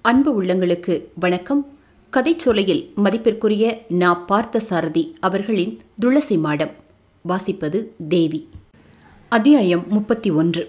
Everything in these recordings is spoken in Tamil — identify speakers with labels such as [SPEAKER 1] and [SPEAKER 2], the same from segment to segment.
[SPEAKER 1] அன்பு உள்ளங்களுக்கு வணக்கம் கதைச்சோலையில் மதிப்பிற்குரிய நா பார்த்த சாரதி அவர்களின் துளசி மாடம் வாசிப்பது தேவி அத்தியாயம் முப்பத்தி ஒன்று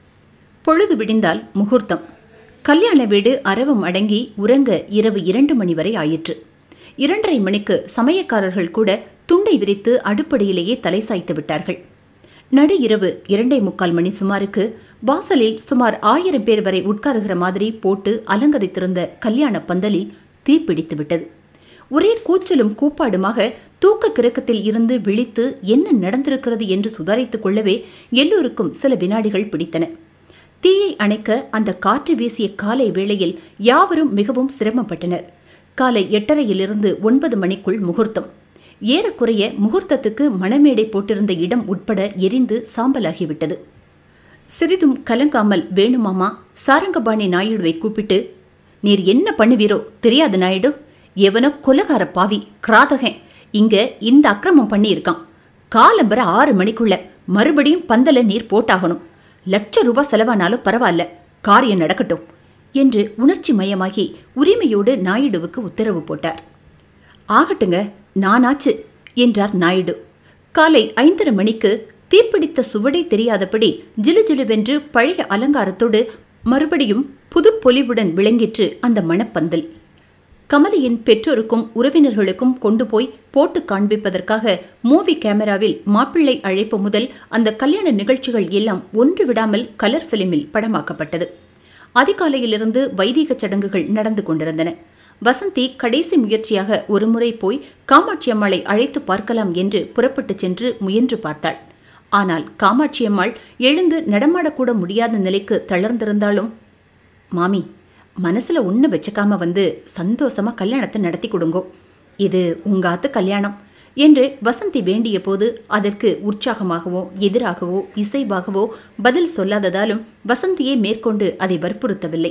[SPEAKER 1] பொழுது விடிந்தால் முகூர்த்தம் கல்யாண வீடு அரவம் அடங்கி உறங்க இரவு இரண்டு மணி வரை ஆயிற்று இரண்டரை மணிக்கு சமயக்காரர்கள் கூட துண்டை விரித்து அடுப்படியிலேயே தலை சாய்த்து விட்டார்கள் நடு இரவு இரண்டே முக்கால் மணி சுமாருக்கு வாசலில் சுமார் ஆயிரம் பேர் வரை உட்காருகிற மாதிரி போட்டு அலங்கரித்திருந்த கல்யாண பந்தலில் தீப்பிடித்து விட்டது ஒரே கூச்சலும் கூப்பாடுமாக தூக்க கிறக்கத்தில் இருந்து விழித்து என்ன நடந்திருக்கிறது என்று சுதாரித்துக் கொள்ளவே எல்லோருக்கும் சில வினாடிகள் பிடித்தன தீயை அணைக்க அந்த காற்று வீசிய காலை வேளையில் யாவரும் மிகவும் சிரமப்பட்டனர் காலை எட்டரையிலிருந்து ஒன்பது மணிக்குள் முகூர்த்தம் ஏறக்குறைய முகூர்த்தத்துக்கு மணமேடை போட்டிருந்த இடம் உட்பட எரிந்து சாம்பலாகிவிட்டது சிறிதும் கலங்காமல் வேணுமாமா சாரங்கபாணி நாயுடுவை கூப்பிட்டு நீர் என்ன பண்ணுவீரோ தெரியாது நாயுடு எவனோ கொலகார பாவி கிராதகன் இங்க இந்த அக்கிரமம் பண்ணியிருக்கான் காலம்பர ஆறு மணிக்குள்ள மறுபடியும் பந்தல நீர் போட்டாகணும் லட்ச ரூபாய் செலவானாலும் பரவாயில்ல காரியம் நடக்கட்டும் என்று உணர்ச்சி மயமாகி உரிமையோடு நாயுடுவுக்கு உத்தரவு போட்டார் ஆகட்டுங்க நானாச்சு என்றார் நாயுடு காலை ஐந்தரை மணிக்கு தீப்பிடித்த சுவடை தெரியாதபடி ஜிலுஜிலுவென்று பழைய அலங்காரத்தோடு மறுபடியும் புது பொலிவுடன் விளங்கிற்று அந்த மணப்பந்தல் கமலியின் பெற்றோருக்கும் உறவினர்களுக்கும் கொண்டு போய் போட்டு காண்பிப்பதற்காக மூவி கேமராவில் மாப்பிள்ளை அழைப்பு முதல் அந்த கல்யாண நிகழ்ச்சிகள் எல்லாம் ஒன்று விடாமல் கலர் பிலிமில் படமாக்கப்பட்டது அதிகாலையிலிருந்து வைதீக சடங்குகள் நடந்து கொண்டிருந்தன வசந்தி கடைசி முயற்சியாக ஒருமுறை போய் காமாட்சி அம்மாளை அழைத்து பார்க்கலாம் என்று புறப்பட்டுச் சென்று முயன்று பார்த்தாள் ஆனால் காமாட்சியம்மாள் எழுந்து நடமாடக்கூட முடியாத நிலைக்கு தளர்ந்திருந்தாலும் மாமி மனசுல ஒன்று வச்சுக்காம வந்து சந்தோஷமா கல்யாணத்தை நடத்தி கொடுங்கோ இது உங்காத்து கல்யாணம் என்று வசந்தி வேண்டிய போது அதற்கு உற்சாகமாகவோ எதிராகவோ இசைவாகவோ பதில் சொல்லாததாலும் வசந்தியே மேற்கொண்டு அதை வற்புறுத்தவில்லை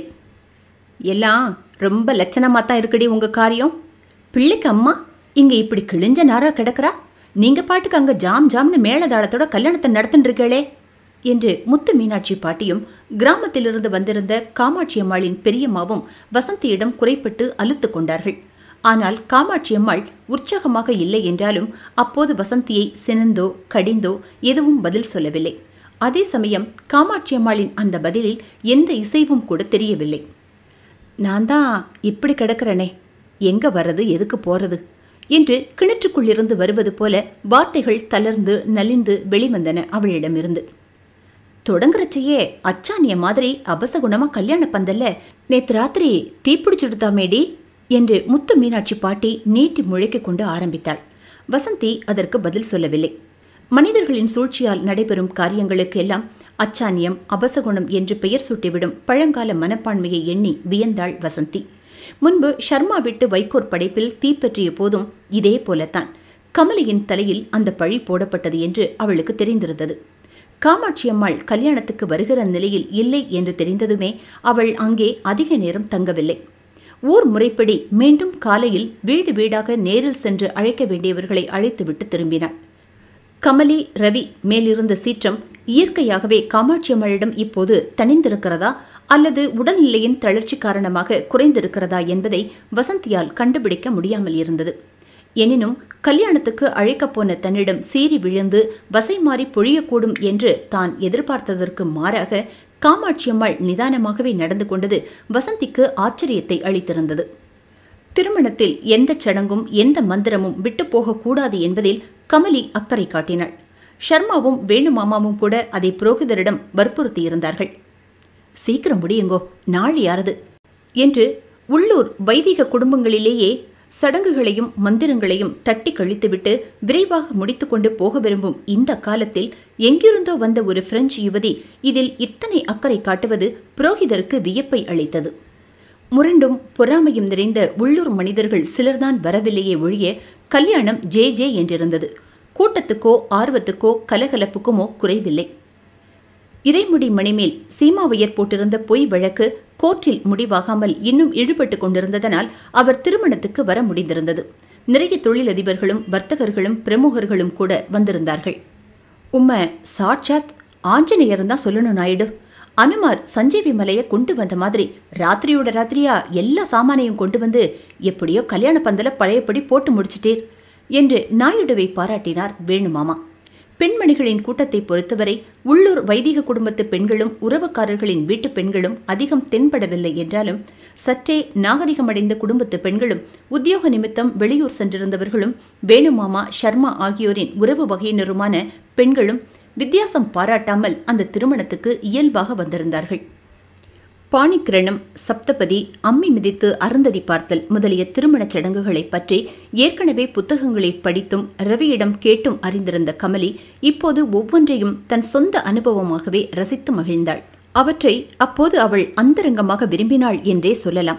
[SPEAKER 1] எல்லாம் ரொம்ப லட்சணமாக தான் இருக்குடி உங்க காரியம் பிள்ளைக்கு அம்மா இங்க இப்படி கிழிஞ்ச நாரா கிடக்குறா நீங்க பாட்டுக்கு அங்க ஜாம் ஜாம்னு மேளதாளத்தோட கல்யாணத்தை நடத்தின்னு இருக்கீங்களே என்று முத்து மீனாட்சி பாட்டியும் கிராமத்திலிருந்து வந்திருந்த காமாட்சி அம்மாளின் பெரியம்மாவும் வசந்தியிடம் குறைப்பட்டு அலுத்து கொண்டார்கள் ஆனால் காமாட்சி அம்மாள் உற்சாகமாக இல்லை என்றாலும் அப்போது வசந்தியை சினந்தோ கடிந்தோ எதுவும் பதில் சொல்லவில்லை அதே சமயம் காமாட்சி அம்மாளின் அந்த பதிலில் எந்த இசைவும் கூட தெரியவில்லை நான் தான் இப்படி கிடக்கிறனே எங்க வர்றது எதுக்கு போறது என்று கிணற்றுக்குள்ளிருந்து வருவது போல வார்த்தைகள் தளர்ந்து நலிந்து வெளிவந்தன அவளிடமிருந்து தொடங்குறச்சையே அச்சானிய மாதிரி அபசகுணமா கல்யாண பந்தல்ல நேத்து ராத்திரி தீப்பிடிச்சுடுதாமேடி என்று முத்து மீனாட்சி பாட்டி நீட்டி முழைக்கிக் கொண்டு ஆரம்பித்தாள் வசந்தி அதற்கு பதில் சொல்லவில்லை மனிதர்களின் சூழ்ச்சியால் நடைபெறும் காரியங்களுக்கு எல்லாம் அச்சானியம் அபசகுணம் என்று பெயர் சூட்டிவிடும் பழங்கால மனப்பான்மையை எண்ணி வியந்தாள் வசந்தி முன்பு ஷர்மா விட்டு வைகோர் படைப்பில் தீப்பற்றிய போதும் இதே போலத்தான் கமலியின் தலையில் அந்த பழி போடப்பட்டது என்று அவளுக்கு தெரிந்திருந்தது காமாட்சி அம்மாள் கல்யாணத்துக்கு வருகிற நிலையில் இல்லை என்று தெரிந்ததுமே அவள் அங்கே அதிக நேரம் தங்கவில்லை ஊர் முறைப்படி மீண்டும் காலையில் வீடு வீடாக நேரில் சென்று அழைக்க வேண்டியவர்களை அழைத்துவிட்டு திரும்பினாள் கமலி ரவி மேலிருந்த சீற்றம் இயற்கையாகவே காமாட்சி அம்மாளிடம் இப்போது தனிந்திருக்கிறதா அல்லது உடல்நிலையின் தளர்ச்சி காரணமாக குறைந்திருக்கிறதா என்பதை வசந்தியால் கண்டுபிடிக்க முடியாமல் இருந்தது எனினும் கல்யாணத்துக்கு அழைக்கப் போன தன்னிடம் சீறி விழுந்து வசை மாறி பொழியக்கூடும் என்று தான் எதிர்பார்த்ததற்கு மாறாக காமாட்சியம்மாள் நிதானமாகவே நடந்து கொண்டது வசந்திக்கு ஆச்சரியத்தை அளித்திருந்தது திருமணத்தில் எந்த சடங்கும் எந்த மந்திரமும் விட்டு போகக்கூடாது என்பதில் கமலி அக்கறை காட்டினாள் ஷர்மாவும் வேணுமாமாவும் கூட அதை புரோகிதரிடம் வற்புறுத்தியிருந்தார்கள் சீக்கிரம் முடியுங்கோ நாள் யாரது என்று உள்ளூர் வைதிக குடும்பங்களிலேயே சடங்குகளையும் மந்திரங்களையும் தட்டி கழித்துவிட்டு விரைவாக முடித்துக்கொண்டு போக விரும்பும் இந்த காலத்தில் எங்கிருந்தோ வந்த ஒரு பிரெஞ்சு யுவதி இதில் இத்தனை அக்கறை காட்டுவது புரோகிதருக்கு வியப்பை அளித்தது முரண்டும் பொறாமையும் நிறைந்த உள்ளூர் மனிதர்கள் சிலர்தான் வரவில்லையே ஒழிய கல்யாணம் ஜே ஜே என்றிருந்தது கூட்டத்துக்கோ ஆர்வத்துக்கோ கலகலப்புக்குமோ குறைவில்லை இறைமுடி மணிமேல் சீமாவையர் போட்டிருந்த பொய் வழக்கு கோர்ட்டில் முடிவாகாமல் இன்னும் இழுபட்டு கொண்டிருந்ததனால் அவர் திருமணத்துக்கு வர முடிந்திருந்தது நிறைய தொழிலதிபர்களும் வர்த்தகர்களும் பிரமுகர்களும் கூட வந்திருந்தார்கள் உம்ம சாட்சாத் ஆஞ்சநேயர் தான் சொல்லணும் நாயுடு அனுமார் சஞ்சீவி மலையை கொண்டு வந்த மாதிரி ராத்திரியோட ராத்திரியா எல்லா சாமானையும் கொண்டு வந்து எப்படியோ கல்யாண பந்தல பழையபடி போட்டு முடிச்சிட்டீர் என்று நாயுடுவை பாராட்டினார் வேணுமாமா பெண்மணிகளின் கூட்டத்தை பொறுத்தவரை உள்ளூர் வைதிக குடும்பத்து பெண்களும் உறவுக்காரர்களின் வீட்டு பெண்களும் அதிகம் தென்படவில்லை என்றாலும் சற்றே நாகரிகமடைந்த குடும்பத்து பெண்களும் உத்தியோக நிமித்தம் வெளியூர் சென்றிருந்தவர்களும் வேணுமாமா ஷர்மா ஆகியோரின் உறவு வகையினருமான பெண்களும் வித்தியாசம் பாராட்டாமல் அந்த திருமணத்துக்கு இயல்பாக வந்திருந்தார்கள் பாணிக்கிரணம் சப்தபதி அம்மி மிதித்து அருந்ததி பார்த்தல் முதலிய திருமணச் சடங்குகளைப் பற்றி ஏற்கனவே புத்தகங்களில் படித்தும் ரவியிடம் கேட்டும் அறிந்திருந்த கமலி இப்போது ஒவ்வொன்றையும் தன் சொந்த அனுபவமாகவே ரசித்து மகிழ்ந்தாள் அவற்றை அப்போது அவள் அந்தரங்கமாக விரும்பினாள் என்றே சொல்லலாம்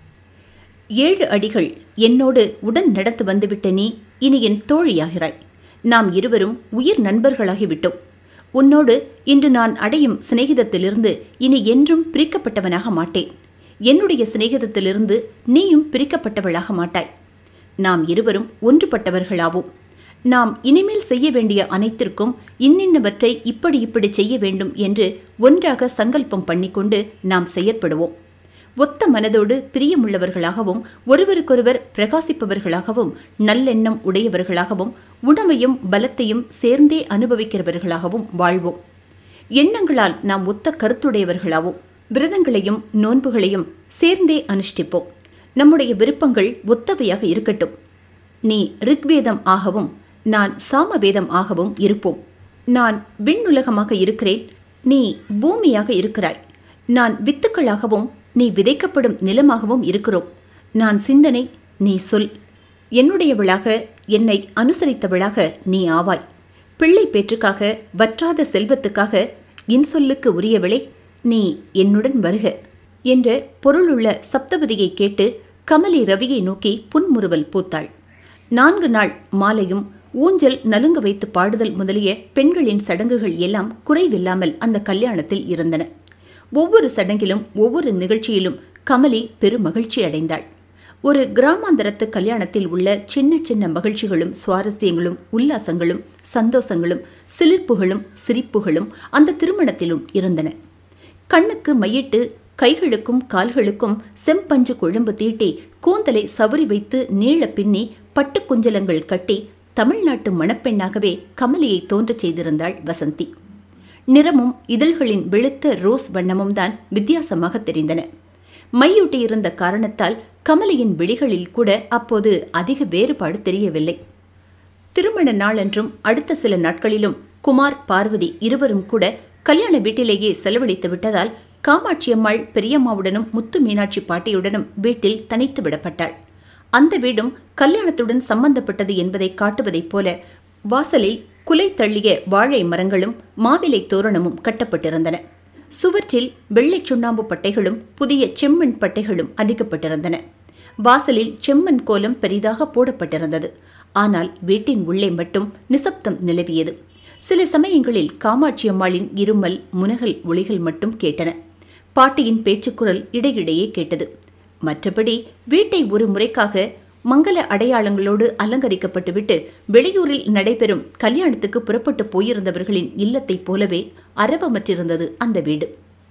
[SPEAKER 1] ஏழு அடிகள் என்னோடு உடன் நடந்து வந்துவிட்ட நீ இனி என் தோழியாகிறாய் நாம் இருவரும் உயிர் நண்பர்களாகிவிட்டோம் உன்னோடு இன்று நான் அடையும் சிநேகிதத்திலிருந்து இனி என்றும் பிரிக்கப்பட்டவனாக மாட்டேன் என்னுடைய சிநேகிதத்திலிருந்து நீயும் பிரிக்கப்பட்டவளாக மாட்டாய் நாம் இருவரும் ஒன்றுபட்டவர்களாவோம் நாம் இனிமேல் செய்ய வேண்டிய அனைத்திற்கும் இன்னின்னவற்றை இப்படி இப்படி செய்ய வேண்டும் என்று ஒன்றாக சங்கல்பம் பண்ணிக்கொண்டு நாம் செயற்படுவோம் ஒத்த மனதோடு பிரியமுள்ளவர்களாகவும் ஒருவருக்கொருவர் பிரகாசிப்பவர்களாகவும் நல்லெண்ணம் உடையவர்களாகவும் உணவையும் பலத்தையும் சேர்ந்தே அனுபவிக்கிறவர்களாகவும் வாழ்வோம் எண்ணங்களால் நாம் ஒத்த கருத்துடையவர்களாவோம் விரதங்களையும் நோன்புகளையும் சேர்ந்தே அனுஷ்டிப்போம் நம்முடைய விருப்பங்கள் ஒத்தவையாக இருக்கட்டும் நீ ரிக்வேதம் ஆகவும் நான் சாமவேதம் ஆகவும் இருப்போம் நான் விண்ணுலகமாக இருக்கிறேன் நீ பூமியாக இருக்கிறாய் நான் வித்துக்களாகவும் நீ விதைக்கப்படும் நிலமாகவும் இருக்கிறோம் நான் சிந்தனை நீ சொல் என்னுடையவளாக என்னை அனுசரித்தவளாக நீ ஆவாய் பிள்ளை பேற்றுக்காக வற்றாத செல்வத்துக்காக இன்சொல்லுக்கு உரியவளே நீ என்னுடன் வருக என்ற பொருளுள்ள சப்தபதியை கேட்டு கமலி ரவியை நோக்கி புன்முறுவல் பூத்தாள் நான்கு நாள் மாலையும் ஊஞ்சல் நலுங்க வைத்து பாடுதல் முதலிய பெண்களின் சடங்குகள் எல்லாம் குறைவில்லாமல் அந்த கல்யாணத்தில் இருந்தன ஒவ்வொரு சடங்கிலும் ஒவ்வொரு நிகழ்ச்சியிலும் கமலி பெருமகிழ்ச்சி அடைந்தாள் ஒரு கிராமாந்தரத்து கல்யாணத்தில் உள்ள சின்ன சின்ன மகிழ்ச்சிகளும் சுவாரஸ்யங்களும் உல்லாசங்களும் சந்தோஷங்களும் சிலிர்ப்புகளும் சிரிப்புகளும் அந்த திருமணத்திலும் இருந்தன கண்ணுக்கு மையிட்டு கைகளுக்கும் கால்களுக்கும் செம்பஞ்சு குழம்பு தீட்டி கூந்தலை சவுரி வைத்து நீள பின்னி பட்டு குஞ்சலங்கள் கட்டி தமிழ்நாட்டு மணப்பெண்ணாகவே கமலியை தோன்றச் செய்திருந்தாள் வசந்தி நிறமும் இதழ்களின் வெளுத்த ரோஸ் வண்ணமும் தான் வித்தியாசமாக தெரிந்தன மையூட்டியிருந்த காரணத்தால் கமலியின் விழிகளில் கூட அப்போது அதிக வேறுபாடு தெரியவில்லை திருமண நாளன்றும் அடுத்த சில நாட்களிலும் குமார் பார்வதி இருவரும் கூட கல்யாண வீட்டிலேயே செலவழித்து விட்டதால் காமாட்சியம்மாள் பெரியம்மாவுடனும் முத்து மீனாட்சி பாட்டியுடனும் வீட்டில் தனித்து விடப்பட்டாள் அந்த வீடும் கல்யாணத்துடன் சம்பந்தப்பட்டது என்பதை காட்டுவதைப் போல வாசலில் குலை தள்ளிய வாழை மரங்களும் மாவிலை தோரணமும் கட்டப்பட்டிருந்தன சுவற்றில் வெள்ளை சுண்ணாம்பு பட்டைகளும் புதிய செம்மண் பட்டைகளும் அடிக்கப்பட்டிருந்தன வாசலில் செம்மண் கோலம் பெரிதாக போடப்பட்டிருந்தது ஆனால் வீட்டின் உள்ளே மட்டும் நிசப்தம் நிலவியது சில சமயங்களில் காமாட்சியம்மாளின் இருமல் முனகல் ஒளிகள் மட்டும் கேட்டன பாட்டியின் பேச்சுக்குரல் இடையிடையே கேட்டது மற்றபடி வீட்டை ஒரு முறைக்காக மங்கள அடையாளங்களோடு அலங்கரிக்கப்பட்டுவிட்டு வெளியூரில் நடைபெறும் கல்யாணத்துக்கு புறப்பட்டு போயிருந்தவர்களின் இல்லத்தைப் போலவே அரவமற்றிருந்தது அந்த வீடு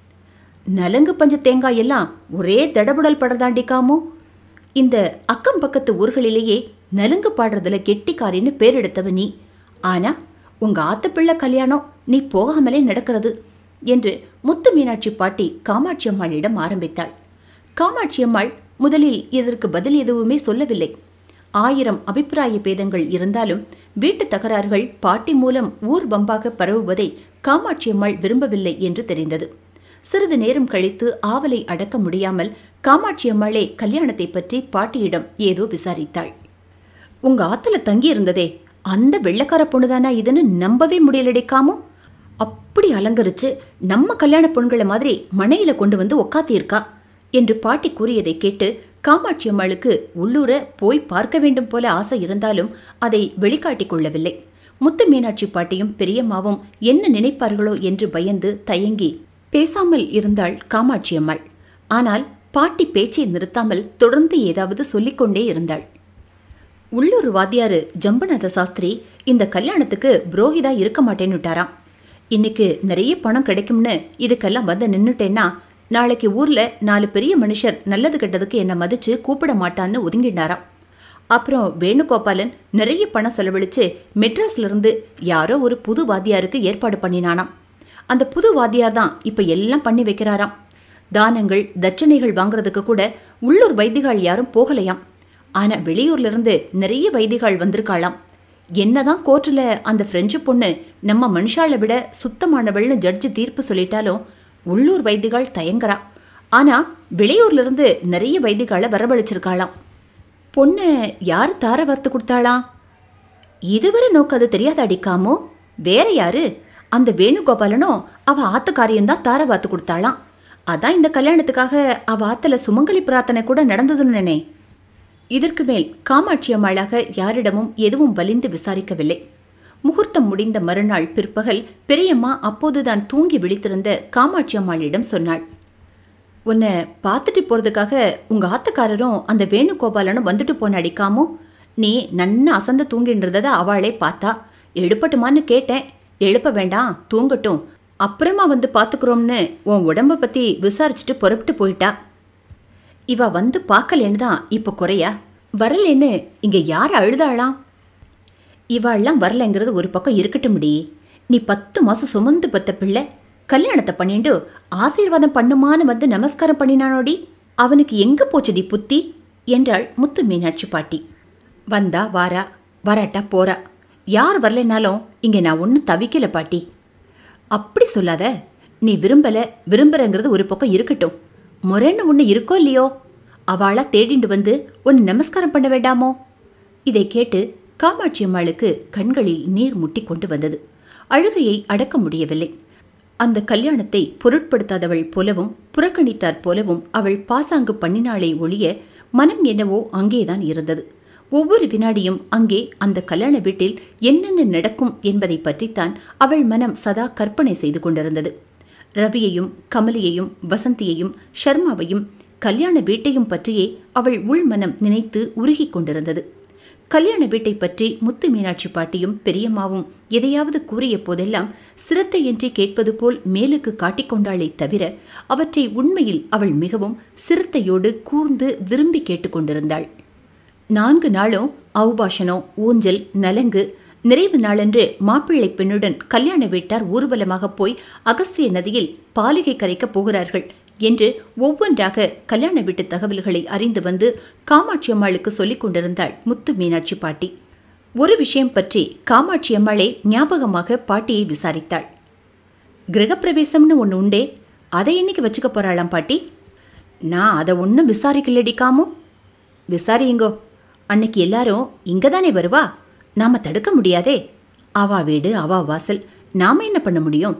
[SPEAKER 1] நலங்கு பஞ்ச தேங்காய் எல்லாம் ஒரே தடபுடல் படர்தாண்டிக்காமோ இந்த அக்கம் பக்கத்து ஊர்களிலேயே நலுங்கு பாடுறதுல கெட்டிக்காரின்னு பேர் எடுத்தவ நீ ஆனா உங்க ஆத்து பிள்ளை கல்யாணம் நீ போகாமலே நடக்கிறது என்று முத்து மீனாட்சி பாட்டி காமாட்சி அம்மாளிடம் ஆரம்பித்தாள் காமாட்சி அம்மாள் முதலில் இதற்கு பதில் எதுவுமே சொல்லவில்லை ஆயிரம் அபிப்பிராய பேதங்கள் இருந்தாலும் வீட்டு தகராறுகள் பாட்டி மூலம் ஊர் பம்பாக பரவுவதை காமாட்சியம்மாள் விரும்பவில்லை என்று தெரிந்தது சிறிது நேரம் கழித்து ஆவலை அடக்க முடியாமல் காமாட்சியம்மாளே கல்யாணத்தை பற்றி பாட்டியிடம் ஏதோ விசாரித்தாள் உங்க ஆத்துல தங்கி இருந்ததே அந்த வெள்ளக்கார பொண்ணுதானா இதுன்னு நம்பவே முடியலடிக்காமோ அப்படி அலங்கரிச்சு நம்ம கல்யாண பொண்களை மாதிரி மனையில கொண்டு வந்து உக்காத்தி இருக்கா என்று பாட்டி கூறியதை கேட்டு காமாட்சி அம்மாளுக்கு உள்ளூர போய் பார்க்க வேண்டும் போல ஆசை இருந்தாலும் அதை வெளிக்காட்டிக் கொள்ளவில்லை முத்து மீனாட்சி பாட்டியும் பெரியம்மாவும் என்ன நினைப்பார்களோ என்று பயந்து தயங்கி பேசாமல் இருந்தாள் காமாட்சி அம்மாள் ஆனால் பாட்டி பேச்சை நிறுத்தாமல் தொடர்ந்து ஏதாவது சொல்லிக்கொண்டே இருந்தாள் உள்ளூர் வாத்தியாரு ஜம்பநாத சாஸ்திரி இந்த கல்யாணத்துக்கு புரோகிதா இருக்க மாட்டேன்னுட்டாராம் இன்னைக்கு நிறைய பணம் கிடைக்கும்னு இதுக்கெல்லாம் வந்து நின்னுட்டேன்னா நாளைக்கு ஊர்ல நாலு பெரிய மனுஷர் நல்லது கெட்டதுக்கு என்னை மதிச்சு கூப்பிட மாட்டான்னு ஒதுங்கினாராம் அப்புறம் வேணுகோபாலன் நிறைய பணம் செலவழிச்சு மெட்ராஸ்ல இருந்து யாரோ ஒரு புது வாத்தியாருக்கு ஏற்பாடு பண்ணினானாம் அந்த புது வாத்தியார் தான் இப்ப எல்லாம் பண்ணி வைக்கிறாராம் தானங்கள் தட்சணைகள் வாங்குறதுக்கு கூட உள்ளூர் வைத்திகள் யாரும் போகலையாம் ஆனா வெளியூர்ல இருந்து நிறைய வைத்திகள் வந்திருக்காளாம் என்னதான் கோர்ட்டில் அந்த பிரெஞ்சு பொண்ணு நம்ம மனுஷால விட சுத்தமானவள்னு ஜட்ஜு தீர்ப்பு சொல்லிட்டாலும் உள்ளூர் வைத்திகள் தயங்குறா ஆனா வெளியூர்ல இருந்து நிறைய வைத்திகளை வரவழைச்சிருக்காளாம் பொண்ணை யார் தார வறுத்து கொடுத்தாளாம் இதுவரை நோக்கு அது தெரியாத அடிக்காமோ வேற யாரு அந்த வேணுகோபாலனும் அவ ஆத்துக்காரியம் தான் தார வாத்து கொடுத்தாளாம் அதான் இந்த கல்யாணத்துக்காக அவ ஆத்துல சுமங்கலி பிரார்த்தனை கூட நடந்ததுன்னு இதற்கு மேல் காமாட்சி அம்மாளாக யாரிடமும் எதுவும் வலிந்து விசாரிக்கவில்லை முகூர்த்தம் முடிந்த மறுநாள் பிற்பகல் பெரியம்மா அப்போதுதான் தூங்கி விழித்திருந்த காமாட்சி அம்மாளிடம் சொன்னாள் உன்னை பார்த்துட்டு போறதுக்காக உங்க ஆத்துக்காரரும் அந்த வேணுகோபாலனும் வந்துட்டு போன அடிக்காமோ நீ நன்னா அசந்து தூங்கின்றத அவளே பார்த்தா எழுப்பட்டுமான்னு கேட்டேன் எழுப்ப வேண்டாம் தூங்கட்டும் அப்புறமா வந்து பார்த்துக்கிறோம்னு உன் உடம்ப பத்தி விசாரிச்சுட்டு புறப்பட்டு போயிட்டா இவ வந்து பார்க்கலன்னு தான் இப்போ குறையா வரலன்னு இங்க யார் அழுதாளாம் இவாள்லாம் வரலைங்கிறது ஒரு பக்கம் இருக்கட்டும் முடி நீ பத்து மாசம் சுமந்து பத்த பிள்ளை கல்யாணத்தை பண்ணிண்டு ஆசீர்வாதம் பண்ணுமான்னு வந்து நமஸ்காரம் பண்ணினானோடி அவனுக்கு எங்க போச்சுடி புத்தி என்றாள் முத்து மீனாட்சி பாட்டி வந்தா வாரா வராட்டா போறா யார் வரலைனாலும் இங்க நான் ஒன்றும் தவிக்கல பாட்டி அப்படி சொல்லாத நீ விரும்பல விரும்புறங்கிறது ஒரு பக்கம் இருக்கட்டும் முறைன்னு ஒன்று இருக்கோ இல்லையோ அவளா தேடிண்டு வந்து உன்னை நமஸ்காரம் பண்ண வேண்டாமோ இதை கேட்டு காமாட்சி அம்மாளுக்கு கண்களில் நீர் முட்டி கொண்டு வந்தது அழுகையை அடக்க முடியவில்லை அந்த கல்யாணத்தை பொருட்படுத்தாதவள் போலவும் புறக்கணித்தாற் போலவும் அவள் பாசாங்கு பண்ணினாளே ஒழிய மனம் என்னவோ அங்கேதான் இருந்தது ஒவ்வொரு வினாடியும் அங்கே அந்த கல்யாண வீட்டில் என்னென்ன நடக்கும் என்பதை பற்றித்தான் அவள் மனம் சதா கற்பனை செய்து கொண்டிருந்தது ரவியையும் கமலியையும் வசந்தியையும் ஷர்மாவையும் கல்யாண வீட்டையும் பற்றியே அவள் உள்மனம் நினைத்து உருகிக் கொண்டிருந்தது கல்யாண வீட்டை பற்றி முத்து மீனாட்சி பாட்டியும் பெரியம்மாவும் எதையாவது கூறிய போதெல்லாம் சிரத்தையின்றி கேட்பது போல் மேலுக்கு காட்டிக்கொண்டாளே தவிர அவற்றை உண்மையில் அவள் மிகவும் சிரத்தையோடு கூர்ந்து விரும்பி கேட்டுக்கொண்டிருந்தாள் நான்கு நாளும் ஔபாஷனம் ஊஞ்சல் நலங்கு நிறைவு நாளன்று மாப்பிள்ளை பெண்ணுடன் கல்யாண வீட்டார் ஊர்வலமாக போய் அகஸ்திய நதியில் பாலிகை கரைக்கப் போகிறார்கள் என்று ஒவ்வொன்றாக கல்யாண வீட்டு தகவல்களை அறிந்து வந்து காமாட்சி அம்மாளுக்கு சொல்லிக் கொண்டிருந்தாள் முத்து மீனாட்சி பாட்டி ஒரு விஷயம் பற்றி காமாட்சி அம்மாளே ஞாபகமாக பாட்டியை விசாரித்தாள் கிரகப்பிரவேசம்னு ஒன்று உண்டே அதை என்னைக்கு வச்சுக்க போறாளாம் பாட்டி நான் அதை ஒன்றும் விசாரிக்கலடி காமோ விசாரியுங்கோ அன்னைக்கு எல்லாரும் இங்க தானே வருவா நாம தடுக்க முடியாதே அவா வீடு அவா வாசல் நாம என்ன பண்ண முடியும்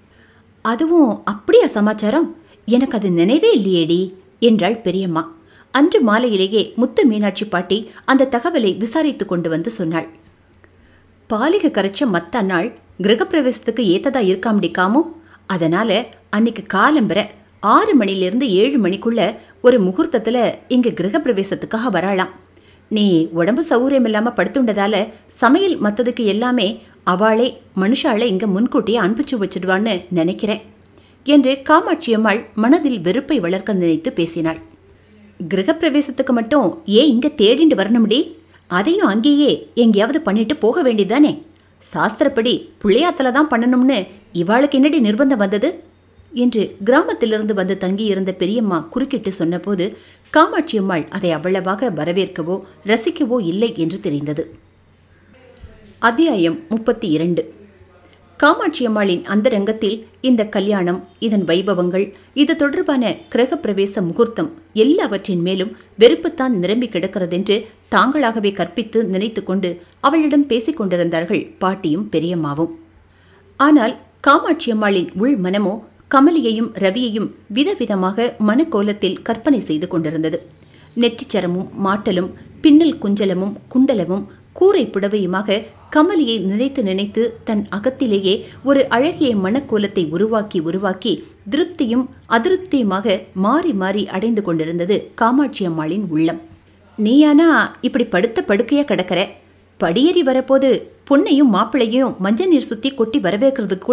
[SPEAKER 1] அதுவும் அப்படியா சமாச்சாரம் எனக்கு அது நினைவே இல்லையேடி என்றாள் பெரியம்மா அன்று மாலையிலேயே முத்து மீனாட்சி பாட்டி அந்த தகவலை விசாரித்து கொண்டு வந்து சொன்னாள் பாலிகை கரைச்ச மத்த நாள் கிரகப்பிரவேசத்துக்கு ஏத்ததா இருக்காமடிக்காமோ அதனால அன்னைக்கு காலம்பர ஆறு மணிலிருந்து ஏழு மணிக்குள்ள ஒரு முகூர்த்தத்துல இங்க கிரகப்பிரவேசத்துக்காக வராளாம் நீ உடம்பு சௌகரியம் இல்லாம படுத்துண்டதால சமையல் மத்ததுக்கு எல்லாமே அவளே மனுஷாளை இங்க முன்கூட்டியே அனுப்பிச்சு வச்சிடுவான்னு நினைக்கிறேன் என்று காமாட்சியம்மாள் மனதில் வெறுப்பை வளர்க்க நினைத்து பேசினாள் கிரகப்பிரவேசத்துக்கு மட்டும் ஏன் இங்க தேடிண்டு வரணும்டி அதையும் அங்கேயே எங்கேயாவது பண்ணிட்டு போக வேண்டியதானே சாஸ்திரப்படி புள்ளையாத்துல தான் பண்ணணும்னு இவாளுக்கு என்னடி நிர்பந்தம் வந்தது என்று கிராமத்திலிருந்து வந்து தங்கியிருந்த பெரியம்மா குறுக்கிட்டு சொன்னபோது காமாட்சியம்மாள் அதை அவ்வளவாக வரவேற்கவோ ரசிக்கவோ இல்லை என்று தெரிந்தது அத்தியாயம் முப்பத்தி இரண்டு காமாட்சியம்மாளின் அந்தரங்கத்தில் இந்த கல்யாணம் இதன் வைபவங்கள் இது தொடர்பான கிரகப்பிரவேச முகூர்த்தம் எல்லாவற்றின் மேலும் வெறுப்புத்தான் நிரம்பி கிடக்கிறதென்று தாங்களாகவே கற்பித்து நினைத்து கொண்டு அவளிடம் பேசிக் கொண்டிருந்தார்கள் பாட்டியும் பெரியம்மாவும் ஆனால் காமாட்சியம்மாளின் உள் மனமோ கமலியையும் ரவியையும் விதவிதமாக மனக்கோலத்தில் கற்பனை செய்து கொண்டிருந்தது நெற்றிச்சரமும் மாட்டலும் பின்னல் குஞ்சலமும் குண்டலமும் கூரை புடவையுமாக கமலியை நினைத்து நினைத்து தன் அகத்திலேயே ஒரு அழகிய மனக்கோலத்தை உருவாக்கி உருவாக்கி திருப்தியும் அதிருப்தியுமாக மாறி மாறி அடைந்து கொண்டிருந்தது காமாட்சி அம்மாளின் உள்ளம் நீயானா இப்படி படுத்த படுக்கையா கிடக்கிற படியேறி வரப்போது பொண்ணையும் மாப்பிள்ளையும் மஞ்சள் நீர் சுத்தி கொட்டி வரவேற்கிறதுக்கு கூட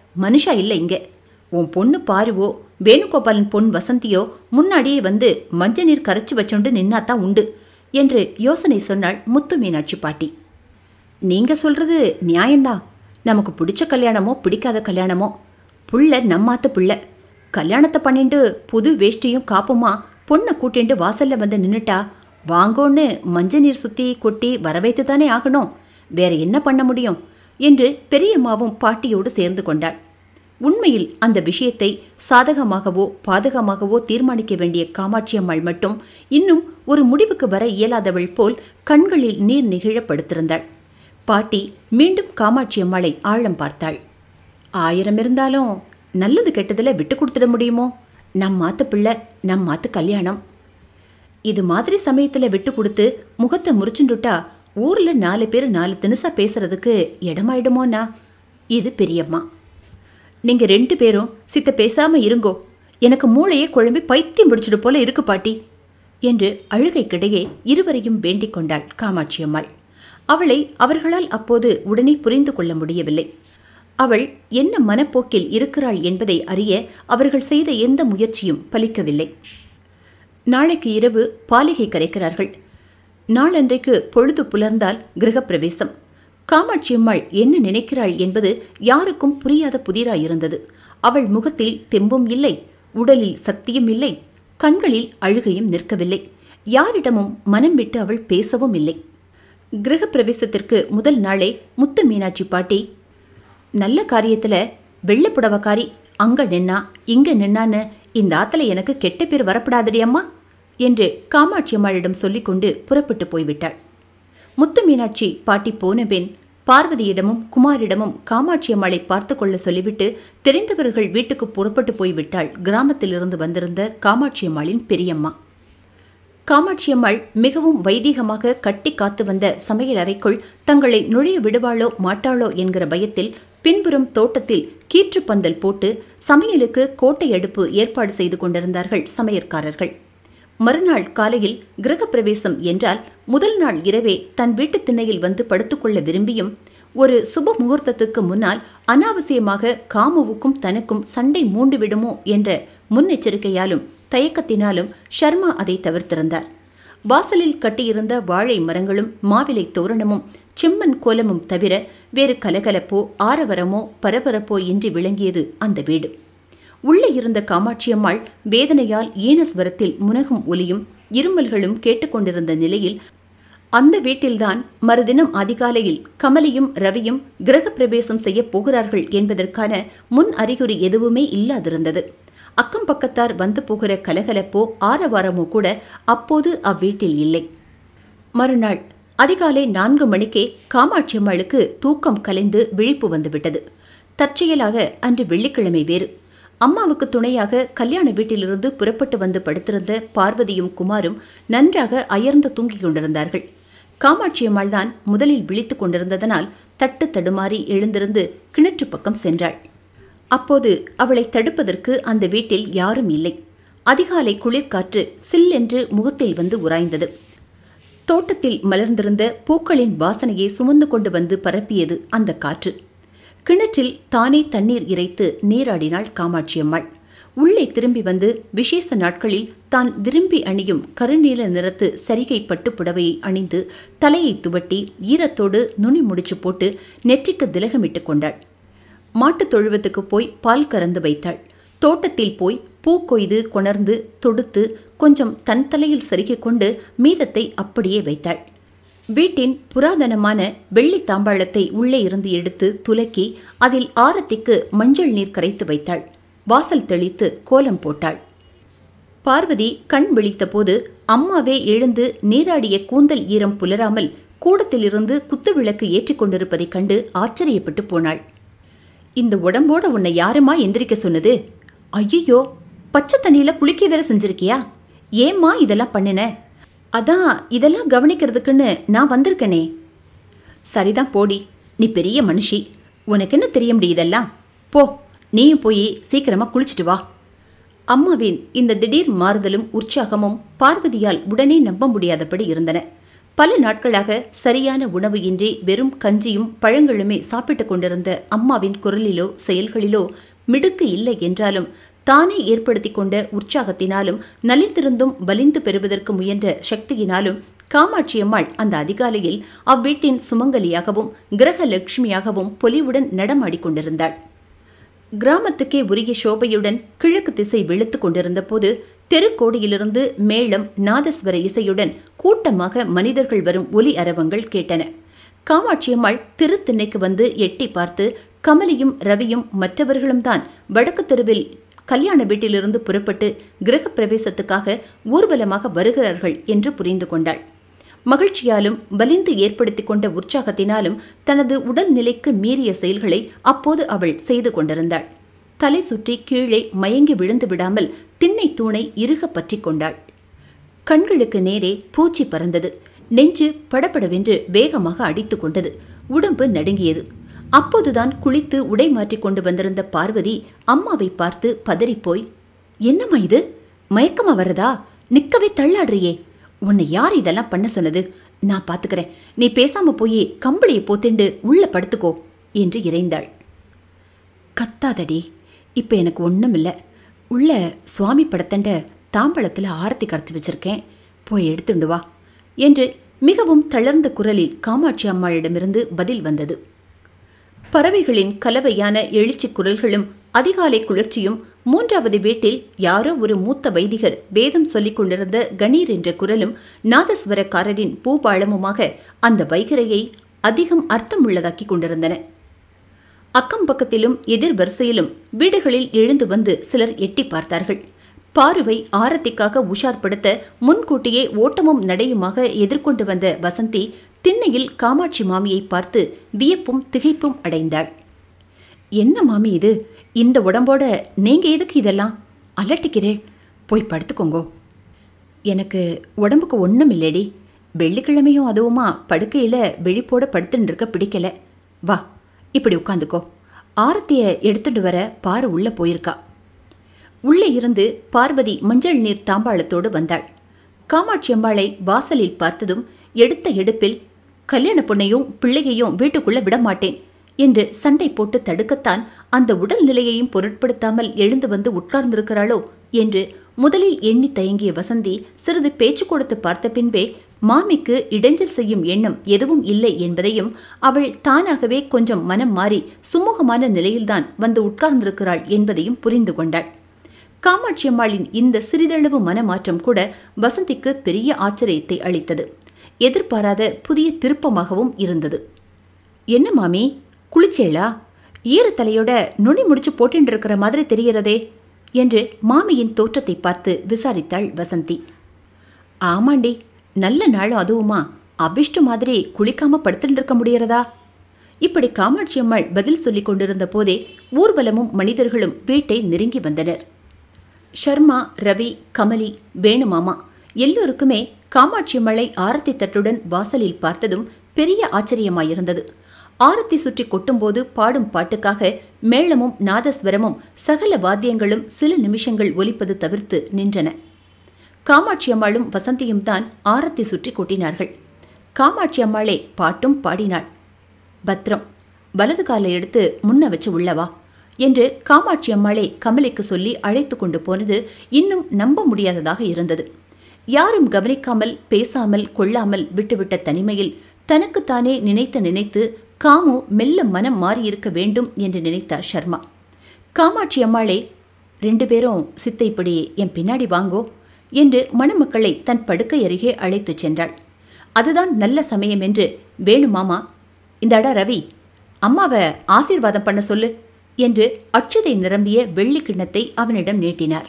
[SPEAKER 1] மனுஷா இல்லை இங்க உன் பொண்ணு பாருவோ வேணுகோபாலன் பொன் வசந்தியோ முன்னாடியே வந்து மஞ்ச நீர் கரைச்சு வச்சோண்டு நின்னாதான் உண்டு என்று யோசனை சொன்னாள் முத்து மீனாட்சி பாட்டி நீங்க சொல்றது நியாயம்தான் நமக்கு பிடிச்ச கல்யாணமோ பிடிக்காத கல்யாணமோ புள்ள நம்மாத்த புள்ள கல்யாணத்தை பண்ணிட்டு புது வேஷ்டியும் காப்புமா பொண்ணை கூட்டிண்டு வாசல்ல வந்து நின்னுட்டா வாங்கோன்னு மஞ்ச நீர் சுத்தி கொட்டி வரவைத்து தானே ஆகணும் வேற என்ன பண்ண முடியும் என்று பெரியம்மாவும் பாட்டியோடு சேர்ந்து கொண்டாள் உண்மையில் அந்த விஷயத்தை சாதகமாகவோ பாதகமாகவோ தீர்மானிக்க வேண்டிய காமாட்சி அம்மாள் மட்டும் இன்னும் ஒரு முடிவுக்கு வர இயலாதவள் போல் கண்களில் நீர் நிகழப்படுத்திருந்தாள் பாட்டி மீண்டும் காமாட்சி அம்மாளை ஆழம் பார்த்தாள் ஆயிரம் இருந்தாலும் நல்லது கெட்டதில் விட்டு கொடுத்துட முடியுமோ நம் மாத்து பிள்ளை நம் மாத்து கல்யாணம் இது மாதிரி சமயத்துல விட்டு கொடுத்து முகத்தை முறிச்சுண்டுட்டா ஊர்ல நாலு பேர் நாலு தினுசா பேசுறதுக்கு இடமாயிடுமோண்ணா இது பெரியம்மா நீங்க ரெண்டு பேரும் சித்த பேசாம இருங்கோ எனக்கு மூளையே குழம்பி பைத்தியம் பிடிச்சிடு போல இருக்கு பாட்டி என்று அழுகைக்கிடையே இருவரையும் வேண்டிக் கொண்டாள் காமாட்சி அம்மாள் அவளை அவர்களால் அப்போது உடனே புரிந்து கொள்ள முடியவில்லை அவள் என்ன மனப்போக்கில் இருக்கிறாள் என்பதை அறிய அவர்கள் செய்த எந்த முயற்சியும் பலிக்கவில்லை நாளைக்கு இரவு பாலிகை கரைக்கிறார்கள் நாளன்றைக்கு பொழுது புலர்ந்தால் கிரகப்பிரவேசம் காமாட்சி அம்மாள் என்ன நினைக்கிறாள் என்பது யாருக்கும் புரியாத புதிராயிருந்தது அவள் முகத்தில் தெம்பும் இல்லை உடலில் சக்தியும் இல்லை கண்களில் அழுகையும் நிற்கவில்லை யாரிடமும் மனம் விட்டு அவள் பேசவும் இல்லை கிரகப்பிரவேசத்திற்கு முதல் நாளே முத்து மீனாட்சி பாட்டி நல்ல காரியத்துல வெள்ளை புடவக்காரி அங்க நின்னா இங்க நின்னான்னு இந்த ஆத்துல எனக்கு கெட்ட பேர் வரப்படாதடி அம்மா என்று காமாட்சி அம்மாளிடம் சொல்லிக்கொண்டு புறப்பட்டு போய்விட்டாள் முத்து மீனாட்சி பாட்டி போன பின் பார்வதியிடமும் குமாரிடமும் காமாட்சி அம்மாளை பார்த்து கொள்ள சொல்லிவிட்டு தெரிந்தவர்கள் வீட்டுக்கு புறப்பட்டு போய்விட்டாள் கிராமத்திலிருந்து வந்திருந்த காமாட்சி அம்மாளின் பெரியம்மா காமாட்சி அம்மாள் மிகவும் வைதீகமாக கட்டி காத்து வந்த சமையல் அறைக்குள் தங்களை நுழைய விடுவாளோ மாட்டாளோ என்கிற பயத்தில் பின்புறம் தோட்டத்தில் கீற்றுப்பந்தல் போட்டு சமையலுக்கு கோட்டை அடுப்பு ஏற்பாடு செய்து கொண்டிருந்தார்கள் சமையற்காரர்கள் மறுநாள் காலையில் கிரகப்பிரவேசம் என்றால் முதல் நாள் இரவே தன் வீட்டு திண்ணையில் வந்து படுத்துக்கொள்ள விரும்பியும் ஒரு சுப முகூர்த்தத்துக்கு முன்னால் அனாவசியமாக காமுவுக்கும் தனக்கும் சண்டை மூண்டு விடுமோ என்ற முன்னெச்சரிக்கையாலும் தயக்கத்தினாலும் ஷர்மா அதை தவிர்த்திருந்தார் வாசலில் கட்டியிருந்த வாழை மரங்களும் மாவிலை தோரணமும் செம்மண் கோலமும் தவிர வேறு கலகலப்போ ஆரவரமோ பரபரப்போ இன்றி விளங்கியது அந்த வீடு உள்ளே இருந்த காமாட்சியம்மாள் வேதனையால் ஈனஸ்வரத்தில் முனகும் ஒலியும் இருமல்களும் கேட்டுக்கொண்டிருந்த நிலையில் அந்த வீட்டில்தான் மறுதினம் அதிகாலையில் கமலியும் ரவியும் கிரகப்பிரவேசம் செய்யப் போகிறார்கள் என்பதற்கான முன் அறிகுறி எதுவுமே இல்லாதிருந்தது அக்கம் பக்கத்தார் வந்து போகிற கலகலப்போ ஆரவாரமோ கூட அப்போது அவ்வீட்டில் இல்லை மறுநாள் அதிகாலை நான்கு மணிக்கே காமாட்சி அம்மாளுக்கு தூக்கம் கலைந்து விழிப்பு வந்துவிட்டது தற்செயலாக அன்று வெள்ளிக்கிழமை வேறு அம்மாவுக்கு துணையாக கல்யாண வீட்டிலிருந்து புறப்பட்டு வந்து படுத்திருந்த பார்வதியும் குமாரும் நன்றாக அயர்ந்து தூங்கிக் கொண்டிருந்தார்கள் காமாட்சி அம்மாள் தான் முதலில் விழித்துக் கொண்டிருந்ததனால் தட்டு தடுமாறி எழுந்திருந்து கிணற்று பக்கம் சென்றாள் அப்போது அவளை தடுப்பதற்கு அந்த வீட்டில் யாரும் இல்லை அதிகாலை குளிர்காற்று சில்லென்று முகத்தில் வந்து உராய்ந்தது தோட்டத்தில் மலர்ந்திருந்த பூக்களின் வாசனையை சுமந்து கொண்டு வந்து பரப்பியது அந்த காற்று கிணற்றில் தானே தண்ணீர் இறைத்து நீராடினாள் காமாட்சியம்மாள் உள்ளே திரும்பி வந்து விசேஷ நாட்களில் தான் விரும்பி அணியும் கருநீல நிறத்து சரிகை பட்டு புடவையை அணிந்து தலையை துவட்டி ஈரத்தோடு நுனி முடிச்சு போட்டு நெற்றிக்கு திலகமிட்டு கொண்டாள் மாட்டுத் தொழுவத்துக்கு போய் பால் கறந்து வைத்தாள் தோட்டத்தில் போய் பூ கொய்து கொணர்ந்து தொடுத்து கொஞ்சம் தன் தலையில் செருகிக் கொண்டு மீதத்தை அப்படியே வைத்தாள் வீட்டின் புராதனமான வெள்ளி தாம்பாளத்தை உள்ளே இருந்து எடுத்து துலக்கி அதில் ஆரத்திக்கு மஞ்சள் நீர் கரைத்து வைத்தாள் வாசல் தெளித்து கோலம் போட்டாள் பார்வதி கண் விழித்தபோது அம்மாவே எழுந்து நீராடிய கூந்தல் ஈரம் புலராமல் கூடத்திலிருந்து குத்துவிளக்கு ஏற்றிக் கொண்டிருப்பதைக் கண்டு ஆச்சரியப்பட்டு போனாள் இந்த உடம்போட உன்னை யாருமா எந்திரிக்க சொன்னது ஐயோ பச்சை தண்ணியில குளிக்க வேற செஞ்சிருக்கியா ஏம்மா இதெல்லாம் பண்ணின அதான் இதெல்லாம் கவனிக்கிறதுக்குன்னு நான் வந்திருக்கனே சரிதான் போடி நீ பெரிய மனுஷி உனக்கு என்ன தெரிய முடியும் இதெல்லாம் போ நீயும் போய் சீக்கிரமா குளிச்சிட்டு வா அம்மாவின் இந்த திடீர் மாறுதலும் உற்சாகமும் பார்வதியால் உடனே நம்ப முடியாதபடி இருந்தன பல நாட்களாக சரியான உணவு இன்றி வெறும் கஞ்சியும் பழங்களுமே சாப்பிட்டுக் கொண்டிருந்த அம்மாவின் குரலிலோ செயல்களிலோ மிடுக்கு இல்லை என்றாலும் தானே ஏற்படுத்திக் கொண்ட உற்சாகத்தினாலும் நலிந்திருந்தும் வலிந்து பெறுவதற்கு முயன்ற சக்தியினாலும் காமாட்சியம்மாள் அந்த அதிகாலையில் அவ்வீட்டின் சுமங்கலியாகவும் கிரகலட்சுமியாகவும் பொலிவுடன் நடமாடிக் கொண்டிருந்தாள் கிராமத்துக்கே உரிய சோபையுடன் கிழக்கு திசை வெளுத்துக் கொண்டிருந்த போது தெருக்கோடியிலிருந்து மேளம் நாதஸ்வர இசையுடன் கூட்டமாக மனிதர்கள் வரும் ஒலி அரவங்கள் கேட்டன காமாட்சியம்மாள் திருத்திண்ணைக்கு வந்து எட்டி பார்த்து கமலியும் ரவியும் மற்றவர்களும் தான் வடக்கு தெருவில் கல்யாண வீட்டிலிருந்து புறப்பட்டு கிரக பிரவேசத்துக்காக ஊர்வலமாக வருகிறார்கள் என்று புரிந்து கொண்டாள் மகிழ்ச்சியாலும் வலிந்து ஏற்படுத்திக் கொண்ட உற்சாகத்தினாலும் தனது உடல்நிலைக்கு மீறிய செயல்களை அப்போது அவள் செய்து கொண்டிருந்தாள் தலை சுற்றி கீழே மயங்கி விழுந்து விடாமல் திண்ணை தூணை இறுக பற்றி கொண்டாள் கண்களுக்கு நேரே பூச்சி பறந்தது நெஞ்சு படபடவென்று வேகமாக அடித்து கொண்டது உடம்பு நடுங்கியது அப்போதுதான் குளித்து உடை மாற்றிக் கொண்டு வந்திருந்த பார்வதி அம்மாவை பார்த்து பதறிப்போய் என்னம்மா இது மயக்கமா வரதா நிக்கவே தள்ளாடுறியே உன்னை யார் இதெல்லாம் பண்ண சொன்னது நான் பாத்துக்கிறேன் நீ பேசாம போய் கம்பளியை போத்திண்டு உள்ள படுத்துக்கோ என்று இறைந்தாள் கத்தாதடி இப்ப எனக்கு ஒண்ணும் இல்ல உள்ள சுவாமி படத்தண்ட தாம்பளத்துல ஆரத்தி கரைச்சி வச்சிருக்கேன் போய் எடுத்துண்டு வா என்று மிகவும் தளர்ந்த குரலில் காமாட்சி அம்மாளிடமிருந்து பதில் வந்தது பறவைகளின் கலவையான எழுச்சி குரல்களும் அதிகாலை குளிர்ச்சியும் மூன்றாவது வீட்டில் யாரோ ஒரு மூத்த வைதிகர் வேதம் சொல்லிக் கொண்டிருந்த கணீர் என்ற குரலும் நாதஸ்வரக்காரரின் பூபாளமுமாக அந்த வைகரையை அதிகம் அர்த்தமுள்ளதாக்கி கொண்டிருந்தன அக்கம் பக்கத்திலும் எதிர் வரிசையிலும் வீடுகளில் எழுந்து வந்து சிலர் எட்டி பார்த்தார்கள் பாருவை ஆரத்திக்காக உஷார்படுத்த முன்கூட்டியே ஓட்டமும் நடையுமாக எதிர்கொண்டு வந்த வசந்தி திண்ணையில் காமாட்சி மாமியை பார்த்து வியப்பும் திகைப்பும் அடைந்தாள் என்ன மாமி இது இந்த உடம்போட நீங்க எதுக்கு இதெல்லாம் அலட்டிக்கிறேன் போய் படுத்துக்கோங்கோ எனக்கு உடம்புக்கு ஒன்றும் இல்லடி வெள்ளிக்கிழமையும் அதுவுமா படுக்கையில் வெளிப்போட படுத்துட்டு இருக்க பிடிக்கல வா இப்படி உட்காந்துக்கோ ஆரத்தியை எடுத்துட்டு வர பாரு உள்ள போயிருக்கா உள்ளே இருந்து பார்வதி மஞ்சள் நீர் தாம்பாளத்தோடு வந்தாள் காமாட்சி அம்பாளை வாசலில் பார்த்ததும் எடுத்த எடுப்பில் கல்யாண பொண்ணையும் பிள்ளையையும் வீட்டுக்குள்ள விடமாட்டேன் என்று சண்டை போட்டு தடுக்கத்தான் அந்த உடல்நிலையையும் பொருட்படுத்தாமல் எழுந்து வந்து உட்கார்ந்திருக்கிறாளோ என்று முதலில் எண்ணி தயங்கிய வசந்தி சிறிது பேச்சு கொடுத்து பார்த்த பின்பே மாமிக்கு இடைஞ்சல் செய்யும் எண்ணம் எதுவும் இல்லை என்பதையும் அவள் தானாகவே கொஞ்சம் மனம் மாறி சுமூகமான நிலையில்தான் வந்து உட்கார்ந்திருக்கிறாள் என்பதையும் புரிந்து கொண்டாள் காமாட்சி அம்மாளின் இந்த சிறிதளவு மனமாற்றம் கூட வசந்திக்கு பெரிய ஆச்சரியத்தை அளித்தது எதிர்பாராத புதிய திருப்பமாகவும் இருந்தது என்ன மாமி குளிச்சேளா ஈரத்தலையோட நுனி முடிச்சு போட்டுட்டு இருக்கிற மாதிரி தெரிகிறதே என்று மாமியின் தோற்றத்தை பார்த்து விசாரித்தாள் வசந்தி ஆமாண்டி நல்ல நாள் அதுவுமா அபிஷ்டு மாதிரி குளிக்காம படுத்துட்டு இருக்க முடியறதா இப்படி காமாட்சி அம்மாள் பதில் சொல்லிக் கொண்டிருந்த போதே ஊர்வலமும் மனிதர்களும் வீட்டை நெருங்கி வந்தனர் ஷர்மா ரவி கமலி வேணுமாமா எல்லோருக்குமே காமாட்சி அம்மாளை ஆரத்தி தட்டுடன் வாசலில் பார்த்ததும் பெரிய ஆச்சரியமாயிருந்தது ஆரத்தி சுற்றி கொட்டும்போது பாடும் பாட்டுக்காக மேளமும் நாதஸ்வரமும் சகல வாத்தியங்களும் சில நிமிஷங்கள் ஒலிப்பது தவிர்த்து நின்றன காமாட்சி அம்மாளும் வசந்தியும் தான் ஆரத்தி சுற்றி கொட்டினார்கள் காமாட்சி அம்மாளே பாட்டும் பாடினாள் பத்ரம் வலது காலை எடுத்து முன்ன வச்சு உள்ளவா என்று காமாட்சி அம்மாளே கமலிக்கு சொல்லி அழைத்து கொண்டு போனது இன்னும் நம்ப முடியாததாக இருந்தது யாரும் கவனிக்காமல் பேசாமல் கொள்ளாமல் விட்டுவிட்ட தனிமையில் தனக்குத்தானே நினைத்து நினைத்து காமு மெல்ல மனம் மாறியிருக்க வேண்டும் என்று நினைத்தார் சர்மா காமாட்சி அம்மாளே ரெண்டு பேரும் சித்தைப்படி என் பின்னாடி வாங்கோ என்று மணமக்களை தன் படுக்கை அருகே அழைத்துச் சென்றாள் அதுதான் நல்ல சமயம் என்று வேணுமாமா இந்த அடா ரவி அம்மாவை ஆசீர்வாதம் பண்ண சொல்லு என்று அட்சதை நிரம்பிய வெள்ளி கிண்ணத்தை அவனிடம் நீட்டினார்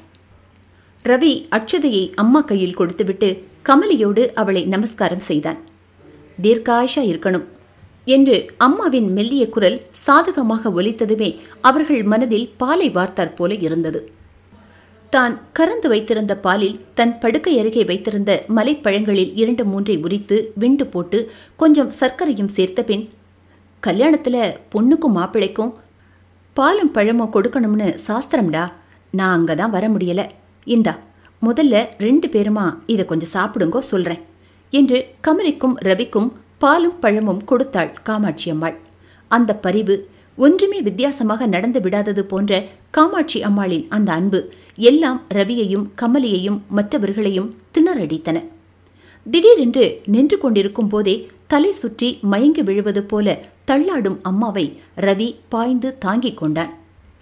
[SPEAKER 1] ரவி அட்சதையை அம்மா கையில் கொடுத்துவிட்டு கமலியோடு அவளை நமஸ்காரம் செய்தான் தீர்க்காயுஷா இருக்கணும் என்று அம்மாவின் மெல்லிய குரல் சாதகமாக ஒலித்ததுமே அவர்கள் மனதில் பாலை வார்த்தாற் போல இருந்தது தான் கறந்து வைத்திருந்த பாலில் தன் படுக்கை அருகே வைத்திருந்த மலைப்பழங்களில் இரண்டு மூன்றை உரித்து விண்டு போட்டு கொஞ்சம் சர்க்கரையும் சேர்த்த பின் கல்யாணத்துல பொண்ணுக்கும் மாப்பிள்ளைக்கும் பாலும் பழமும் கொடுக்கணும்னு சாஸ்திரம்டா நான் அங்கே தான் வர முடியல இந்தா முதல்ல ரெண்டு பேருமா இதை கொஞ்சம் சாப்பிடுங்கோ சொல்கிறேன் என்று கமலிக்கும் ரவிக்கும் பாலும் பழமும் கொடுத்தாள் காமாட்சி அம்மாள் அந்த பரிவு ஒன்றுமே வித்தியாசமாக நடந்து விடாதது போன்ற காமாட்சி அம்மாளின் அந்த அன்பு எல்லாம் ரவியையும் கமலியையும் மற்றவர்களையும் திணறடித்தன திடீரென்று நின்று கொண்டிருக்கும் போதே தலை சுற்றி மயங்கி விழுவது போல தள்ளாடும் அம்மாவை ரவி பாய்ந்து தாங்கிக் கொண்டான்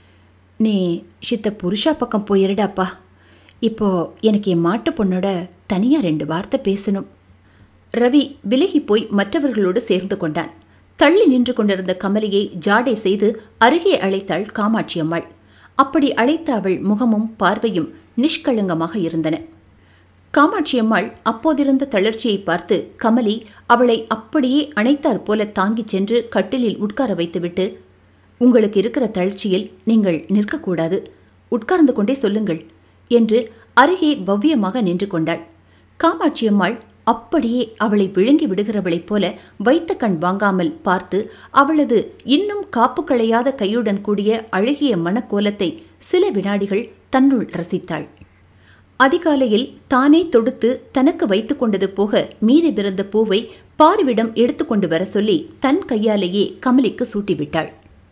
[SPEAKER 1] நீ சித்த புருஷா பக்கம் போயிருடாப்பா இப்போ எனக்கு என் மாட்டு பொண்ணோட தனியா ரெண்டு வார்த்தை பேசணும் ரவி விலகி போய் மற்றவர்களோடு சேர்ந்து கொண்டான் தள்ளி நின்று கொண்டிருந்த கமலியை ஜாடை செய்து அருகே அழைத்தாள் காமாட்சி அம்மாள் அப்படி அழைத்த அவள் முகமும் பார்வையும் நிஷ்களங்கமாக இருந்தன காமாட்சி அம்மாள் அப்போதிருந்த தளர்ச்சியை பார்த்து கமலி அவளை அப்படியே அணைத்தாற் போல தாங்கிச் சென்று கட்டிலில் உட்கார வைத்துவிட்டு உங்களுக்கு இருக்கிற தளர்ச்சியில் நீங்கள் நிற்கக்கூடாது உட்கார்ந்து கொண்டே சொல்லுங்கள் என்று அருகே பவ்யமாக நின்று கொண்டாள் காமாட்சி அம்மாள் அப்படியே அவளை விழுங்கி விடுகிறவளைப் போல வைத்த கண் வாங்காமல் பார்த்து அவளது இன்னும் காப்பு களையாத கையுடன் கூடிய அழகிய மனக்கோலத்தை சில வினாடிகள் தன்னுள் ரசித்தாள் அதிகாலையில் தானே தொடுத்து தனக்கு வைத்துக் கொண்டது போக மீதி பிறந்த பூவை பார்விடம் எடுத்துக்கொண்டு வர சொல்லி தன் கையாலேயே கமலிக்கு சூட்டிவிட்டாள்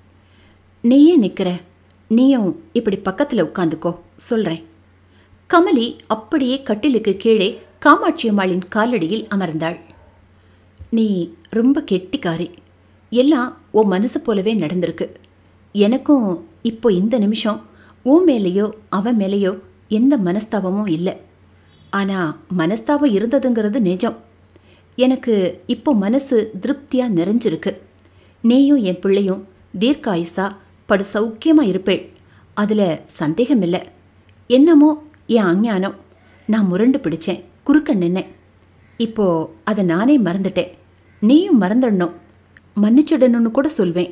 [SPEAKER 1] நீயே நிக்கிற நீயும் இப்படி பக்கத்துல உட்காந்துக்கோ சொல்றேன் கமலி அப்படியே கட்டிலுக்கு கீழே காமாட்சி அம்மாளின் காலடியில் அமர்ந்தாள் நீ ரொம்ப கெட்டிக்காரி எல்லாம் உன் மனசு போலவே நடந்திருக்கு எனக்கும் இப்போ இந்த நிமிஷம் உன் மேலேயோ அவன் மேலேயோ எந்த மனஸ்தாபமும் இல்லை ஆனால் மனஸ்தாபம் இருந்ததுங்கிறது நிஜம் எனக்கு இப்போ மனசு திருப்தியாக நிறைஞ்சிருக்கு நீயும் என் பிள்ளையும் தீர்க்காயுசா படு சௌக்கியமாக இருப்பேள் அதில் சந்தேகம் இல்லை என்னமோ என் அஞ்ஞானம் நான் முரண்டு பிடிச்சேன் குறுக்க நின்னேன் இப்போ அதை நானே மறந்துட்டேன் நீயும் மறந்துடணும் மன்னிச்சிடணும்னு கூட சொல்வேன்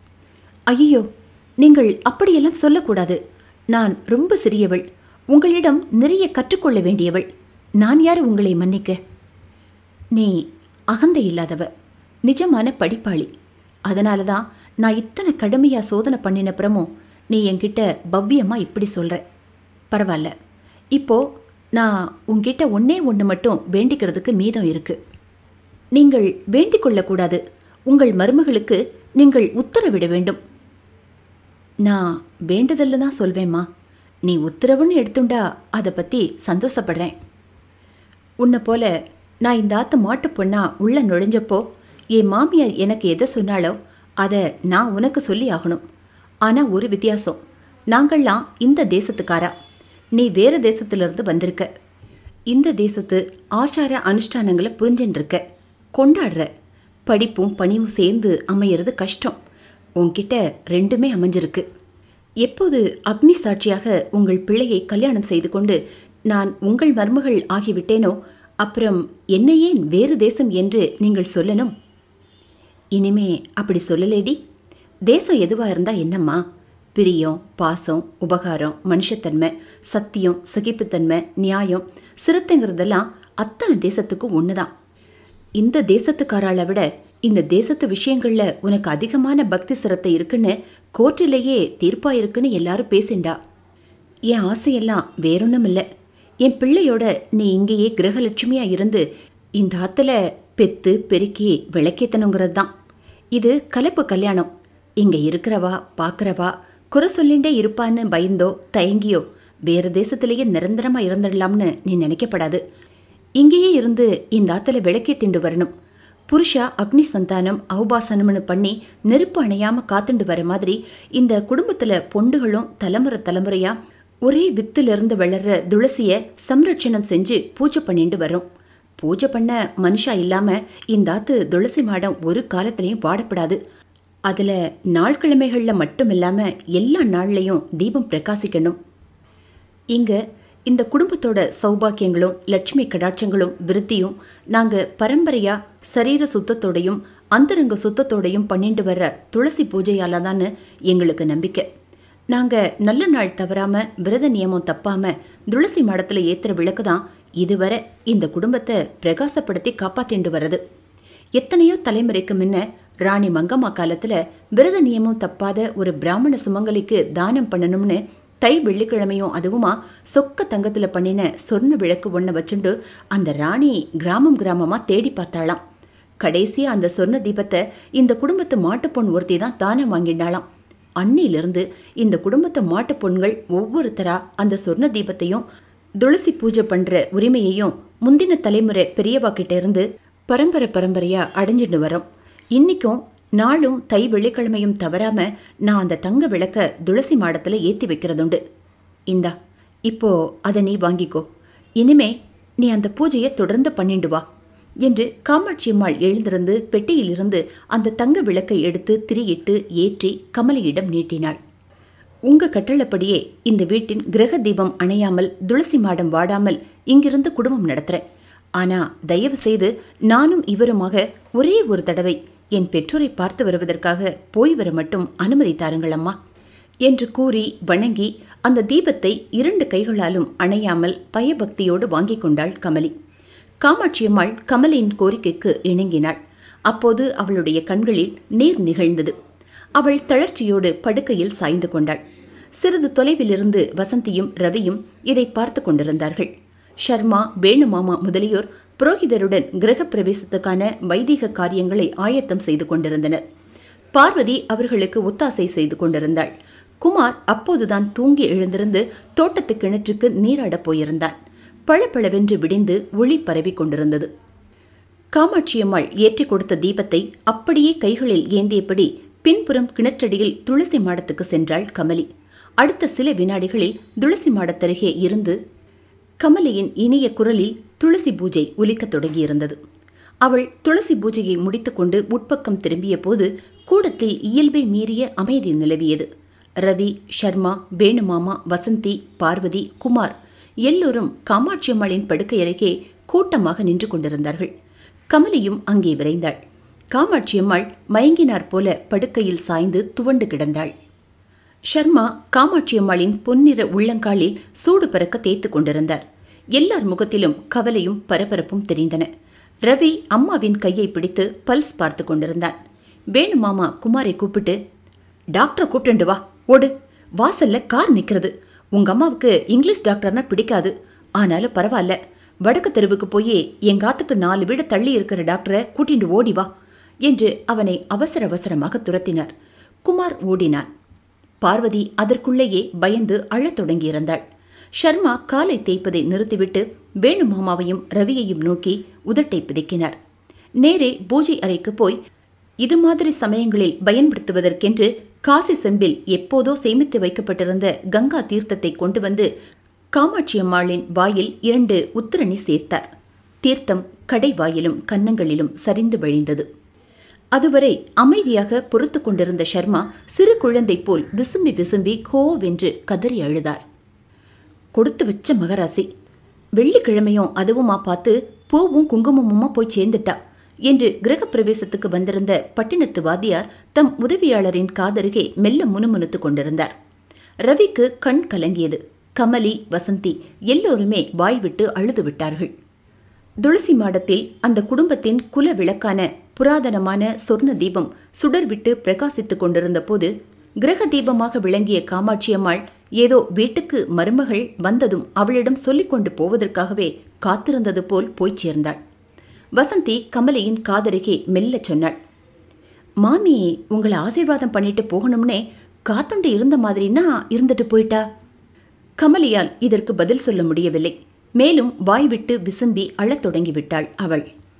[SPEAKER 1] ஐயோ நீங்கள் அப்படியெல்லாம் சொல்லக்கூடாது நான் ரொம்ப சிறியவள் உங்களிடம் நிறைய கற்றுக்கொள்ள வேண்டியவள் நான் யார் உங்களை மன்னிக்க நீ அகந்தை இல்லாதவ நிஜமான படிப்பாளி அதனால தான் நான் இத்தனை கடுமையாக சோதனை பண்ணினப்புறமும் நீ என்கிட்ட பவ்யமாக இப்படி சொல்கிற பரவாயில்ல இப்போ நான் உன்கிட்ட ஒன்னே ஒன்று மட்டும் வேண்டிக்கிறதுக்கு மீதம் இருக்கு நீங்கள் வேண்டிக் கொள்ளக்கூடாது உங்கள் மருமகளுக்கு நீங்கள் உத்தரவிட வேண்டும் நான் வேண்டுதல்ல தான் சொல்வேம்மா நீ உத்தரவுன்னு எடுத்துண்டா அதை பற்றி சந்தோஷப்படுறேன் உன்னை போல நான் இந்த ஆத்து மாட்டு பொண்ணா உள்ள நுழைஞ்சப்போ என் மாமியார் எனக்கு எதை சொன்னாலோ அதை நான் உனக்கு சொல்லி ஆகணும் ஆனால் ஒரு வித்தியாசம் நாங்கள்லாம் இந்த தேசத்துக்காரா நீ வேற தேசத்திலிருந்து வந்திருக்க இந்த தேசத்து ஆச்சார அனுஷ்டானங்களை புரிஞ்சுன்னு இருக்க கொண்டாடுற படிப்பும் பணியும் சேர்ந்து அமையிறது கஷ்டம் உன்கிட்ட ரெண்டுமே அமைஞ்சிருக்கு எப்போது அக்னி சாட்சியாக உங்கள் பிள்ளையை கல்யாணம் செய்து கொண்டு நான் உங்கள் மருமகள் ஆகிவிட்டேனோ அப்புறம் என்ன ஏன் வேறு தேசம் என்று நீங்கள் சொல்லணும் இனிமே அப்படி சொல்லலேடி தேசம் எதுவாக இருந்தா என்னம்மா பிரியம் பாசம் உபகாரம் மனுஷத்தன்மை சத்தியம் சகிப்புத்தன்மை நியாயம் சிறுத்தைங்கிறதெல்லாம் அத்தனை தேசத்துக்கும் ஒன்று தான் இந்த தேசத்துக்காராளை விட இந்த தேசத்து விஷயங்கள்ல உனக்கு அதிகமான பக்தி சிரத்தை இருக்குன்னு கோர்ட்டிலேயே தீர்ப்பா இருக்குன்னு எல்லாரும் பேசிண்டா என் ஆசையெல்லாம் வேறொன்றும் இல்லை என் பிள்ளையோட நீ இங்கேயே கிரகலட்சுமியா இருந்து இந்த ஆத்துல பெத்து பெருக்கி விளக்கேத்தணுங்கிறது தான் இது கலப்பு கல்யாணம் இங்க இருக்கிறவா பார்க்கறவா குறை சொல்லிண்டே இருப்பான்னு பயந்தோ தயங்கியோ வேற தேசத்திலேயே நிரந்தரமா இருந்துடலாம்னு நீ நினைக்கப்படாது இங்கேயே இருந்து இந்த ஆத்துல விளக்கே திண்டு வரணும் புருஷா அக்னி சந்தானம் அவுபாசனம்னு பண்ணி நெருப்பு அணையாம காத்துண்டு வர மாதிரி இந்த குடும்பத்துல பொண்டுகளும் தலைமுறை தலைமுறையா ஒரே வித்துல இருந்து வளர்ற துளசிய சம்ரட்சணம் செஞ்சு பூஜை பண்ணிட்டு வரும் பூஜை பண்ண மனுஷா இல்லாம இந்த ஆத்து துளசி மாடம் ஒரு காலத்திலையும் வாடப்படாது அதுல நாள் கிழமைகள்ல மட்டும் இல்லாம எல்லா நாள்லயும் தீபம் பிரகாசிக்கணும் இங்க இந்த குடும்பத்தோட சௌபாக்கியங்களும் லட்சுமி கடாட்சங்களும் விருத்தியும் நாங்க பரம்பரையா சரீர சுத்தத்தோடையும் அந்தரங்க சுத்தத்தோடையும் பண்ணிட்டு வர்ற துளசி பூஜையால தான்னு எங்களுக்கு நம்பிக்கை நாங்க நல்ல நாள் தவறாம விரத நியமம் தப்பாம துளசி மாடத்துல ஏத்துற விளக்கு தான் இதுவரை இந்த குடும்பத்தை பிரகாசப்படுத்தி காப்பாத்திண்டு வர்றது எத்தனையோ தலைமுறைக்கு முன்ன ராணி மங்கம்மா காலத்துல விரத நியமம் தப்பாத ஒரு பிராமண சுமங்கலிக்கு தானம் பண்ணணும்னு தை வெள்ளிக்கிழமையும் அதுவுமா சொக்க தங்கத்துல பண்ணின சொர்ண விளக்கு ஒன்றை வச்சுண்டு அந்த ராணி கிராமம் கிராமமா தேடி பார்த்தாளாம் கடைசியா அந்த சொர்ண தீபத்தை இந்த குடும்பத்து மாட்டுப் பொன் ஒருத்தி தான் தானம் வாங்கிண்டாளாம் அன்னியிலிருந்து இந்த குடும்பத்து மாட்டுப் பொண்கள் ஒவ்வொருத்தரா அந்த சொர்ண தீபத்தையும் துளசி பூஜை பண்ற உரிமையையும் முந்தின தலைமுறை பெரியவா கிட்ட இருந்து பரம்பரை பரம்பரையா அடைஞ்சிட்டு வரோம் இன்னைக்கும் நாளும் தை வெள்ளிக்கிழமையும் தவறாம நான் அந்த தங்க விளக்க துளசி மாடத்துல ஏத்தி வைக்கிறதுண்டு இந்தா இப்போ அதை நீ வாங்கிக்கோ இனிமே நீ அந்த பூஜையை தொடர்ந்து பண்ணிண்டு வா என்று காமாட்சியம்மாள் எழுந்திருந்து பெட்டியிலிருந்து அந்த தங்க விளக்கை எடுத்து திரியிட்டு ஏற்றி கமலியிடம் நீட்டினாள் உங்க கட்டளப்படியே இந்த வீட்டின் கிரக தீபம் அணையாமல் துளசி மாடம் வாடாமல் இங்கிருந்து குடும்பம் நடத்துறேன் ஆனா தயவு செய்து நானும் இவருமாக ஒரே ஒரு தடவை என் பெற்றோரை பார்த்து வருவதற்காக போய் வர மட்டும் அனுமதி தாருங்கள் அம்மா என்று கூறி வணங்கி அந்த தீபத்தை இரண்டு கைகளாலும் அணையாமல் பயபக்தியோடு வாங்கிக் கொண்டாள் கமலி காமாட்சியம்மாள் கமலியின் கோரிக்கைக்கு இணங்கினாள் அப்போது அவளுடைய கண்களில் நீர் நிகழ்ந்தது அவள் தளர்ச்சியோடு படுக்கையில் சாய்ந்து கொண்டாள் சிறிது தொலைவிலிருந்து வசந்தியும் ரவியும் இதை பார்த்து கொண்டிருந்தார்கள் ஷர்மா வேணுமாமா முதலியோர் புரோகிதருடன் கிரகப் பிரவேசத்துக்கான வைதிக காரியங்களை ஆயத்தம் செய்து கொண்டிருந்தனர் பார்வதி அவர்களுக்கு ஒத்தாசை செய்து கொண்டிருந்தாள் குமார் அப்போதுதான் தூங்கி எழுந்திருந்து தோட்டத்து கிணற்றுக்கு நீராடப் போயிருந்தான் பளபளவென்று விடிந்து ஒளி பரவி கொண்டிருந்தது காமாட்சியம்மாள் ஏற்றிக் கொடுத்த தீபத்தை அப்படியே கைகளில் ஏந்தியபடி பின்புறம் கிணற்றடியில் துளசி மாடத்துக்கு சென்றாள் கமலி அடுத்த சில வினாடிகளில் துளசி மாடத்தருகே இருந்து கமலியின் இனிய குரலில் துளசி பூஜை ஒலிக்கத் தொடங்கியிருந்தது அவள் துளசி பூஜையை முடித்துக்கொண்டு உட்பக்கம் திரும்பிய போது கூடத்தில் இயல்பை மீறிய அமைதி நிலவியது ரவி ஷர்மா வேணுமாமா வசந்தி பார்வதி குமார் எல்லோரும் காமாட்சியம்மாளின் படுக்கை அருகே கூட்டமாக நின்று கொண்டிருந்தார்கள் கமலியும் அங்கே விரைந்தாள் காமாட்சியம்மாள் மயங்கினார் போல படுக்கையில் சாய்ந்து துவண்டு கிடந்தாள் ஷர்மா காமாட்சியம்மாளின் பொன்னிற உள்ளங்காலில் சூடு பறக்க தேய்த்து கொண்டிருந்தார் எல்லார் முகத்திலும் கவலையும் பரபரப்பும் தெரிந்தன ரவி அம்மாவின் கையை பிடித்து பல்ஸ் பார்த்து கொண்டிருந்தான் வேணுமாமா குமாரை கூப்பிட்டு டாக்டரை கூப்பிட்டு வா ஓடு வாசல்ல கார் நிக்கிறது உங்க அம்மாவுக்கு இங்கிலீஷ் டாக்டர்னா பிடிக்காது ஆனாலும் பரவாயில்ல வடக்கு தெருவுக்கு போய் எங்காத்துக்கு நாலு வீடு தள்ளி இருக்கிற டாக்டரை கூட்டிட்டு ஓடி வா என்று அவனை அவசர அவசரமாக துரத்தினார் குமார் ஓடினான் பார்வதி அதற்குள்ளேயே பயந்து அழத் தொடங்கியிருந்தாள் ஷர்மா காலை தேய்ப்பதை நிறுத்திவிட்டு வேணுமாமாவையும் ரவியையும் நோக்கி உதட்டை பிதுக்கினார் நேரே பூஜை அறைக்கு போய் இது மாதிரி சமயங்களில் பயன்படுத்துவதற்கென்று காசி செம்பில் எப்போதோ சேமித்து வைக்கப்பட்டிருந்த கங்கா தீர்த்தத்தை கொண்டு வந்து காமாட்சியம்மாளின் வாயில் இரண்டு உத்திரணி சேர்த்தார் தீர்த்தம் கடை வாயிலும் கன்னங்களிலும் சரிந்து வழிந்தது அதுவரை அமைதியாக பொறுத்து கொண்டிருந்த ஷர்மா சிறு குழந்தை போல் விசும்பி விசும்பி கோவென்று கதறி அழுதார் கொடுத்து வச்ச மகராசி வெள்ளிக்கிழமையும் அதுவுமா பார்த்து பூவும் குங்குமமுமா போய் சேர்ந்துட்டா என்று கிரகப்பிரவேசத்துக்கு வந்திருந்த பட்டினத்து வாத்தியார் தம் உதவியாளரின் காதருகே மெல்ல முணுமுணுத்துக் கொண்டிருந்தார் ரவிக்கு கண் கலங்கியது கமலி வசந்தி எல்லோருமே வாய்விட்டு அழுது விட்டார்கள் துளசி மாடத்தில் அந்த குடும்பத்தின் குல விளக்கான புராதனமான சொர்ண தீபம் சுடர்விட்டு பிரகாசித்துக் கொண்டிருந்த போது கிரக தீபமாக விளங்கிய காமாட்சியம்மாள் ஏதோ வீட்டுக்கு மருமகள் வந்ததும் அவளிடம் சொல்லிக் கொண்டு போவதற்காகவே காத்திருந்தது போல் போய்ச் சேர்ந்தாள் வசந்தி கமலியின் காதருகே மெல்லச் சொன்னாள் மாமி உங்களை ஆசீர்வாதம் பண்ணிட்டு போகணும்னே காத்துண்டு இருந்த மாதிரின்னா இருந்துட்டு போயிட்டா கமலியால் இதற்கு பதில் சொல்ல முடியவில்லை மேலும் வாய்விட்டு விசும்பி அழத் தொடங்கிவிட்டாள் அவள்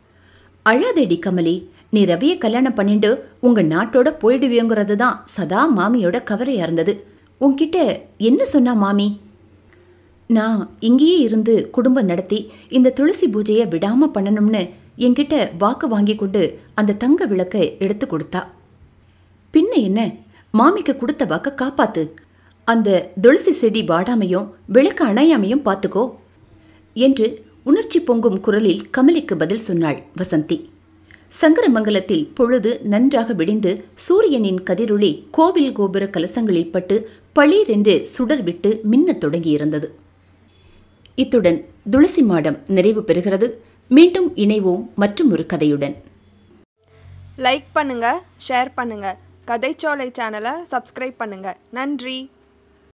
[SPEAKER 1] அழாதேடி கமலி நீ ரவிய கல்யாணம் பண்ணிட்டு உங்க நாட்டோட போயிடுவியோங்கிறது தான் சதா மாமியோட கவலையா இருந்தது உன்கிட்ட என்ன சொன்னா மாமி நான் இங்கேயே இருந்து குடும்பம் நடத்தி இந்த துளசி பூஜையை விடாம பண்ணணும்னு என்கிட்ட வாக்கு வாங்கி கொண்டு அந்த தங்க விளக்கை எடுத்து கொடுத்தா பின்ன என்ன மாமிக்கு கொடுத்த வாக்க காப்பாத்து அந்த துளசி செடி வாடாமையும் விளக்கு அணையாமையும் பார்த்துக்கோ என்று உணர்ச்சி பொங்கும் குரலில் கமலிக்கு பதில் சொன்னாள் வசந்தி சங்கரமங்கலத்தில் பொழுது நன்றாக விடிந்து சூரியனின் கதிரொளி கோவில் கோபுர கலசங்களில் பட்டு பளீரென்று சுடர் விட்டு மின்னத் தொடங்கியிருந்தது இத்துடன் துளசி மாடம் நிறைவு பெறுகிறது மீண்டும் இணைவோம் மற்றும் ஒரு கதையுடன்
[SPEAKER 2] லைக் பண்ணுங்க ஷேர் பண்ணுங்க கதைச்சோலை சேனலை சப்ஸ்கிரைப் பண்ணுங்க நன்றி